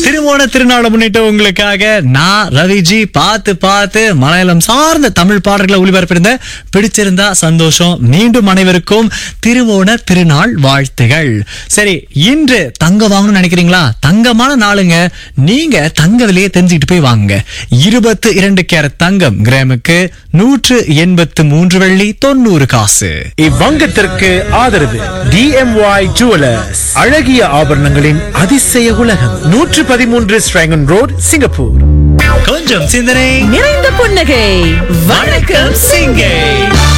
திருவோண திருநாளை முன்னிட்டு உங்களுக்காக நான் ரவிஜி பார்த்து பார்த்து மலையாளம் சார்ந்த தமிழ் பாடல்களை ஒளிபரப்பிருந்த பிடிச்சிருந்தா சந்தோஷம் மீண்டும் அனைவருக்கும் திருவோண திருநாள் வாழ்த்துகள் சரி இன்று தங்கம் வாங்கணும்னு நினைக்கிறீங்களா தங்கமான நாளுங்க நீங்க தங்க விலையை தெரிஞ்சுக்கிட்டு போய் வாங்குங்க இருபத்து இரண்டு கேரட் தங்கம் கிராமுக்கு நூற்று எண்பத்து மூன்று வெள்ளி தொண்ணூறு காசு இவ்வங்கத்திற்கு ஆதரவு டிஎம்ஒய் ஜுவலர்ஸ் அழகிய ஆபரணங்களின் அதிசய உலகம் நூற்று பதிமூன்று ஸ்ட்ராங்கன் ரோட் சிங்கப்பூர் கொஞ்சம் சிந்தனை நிறைந்த புன்னகை வணக்கம் சிங்கை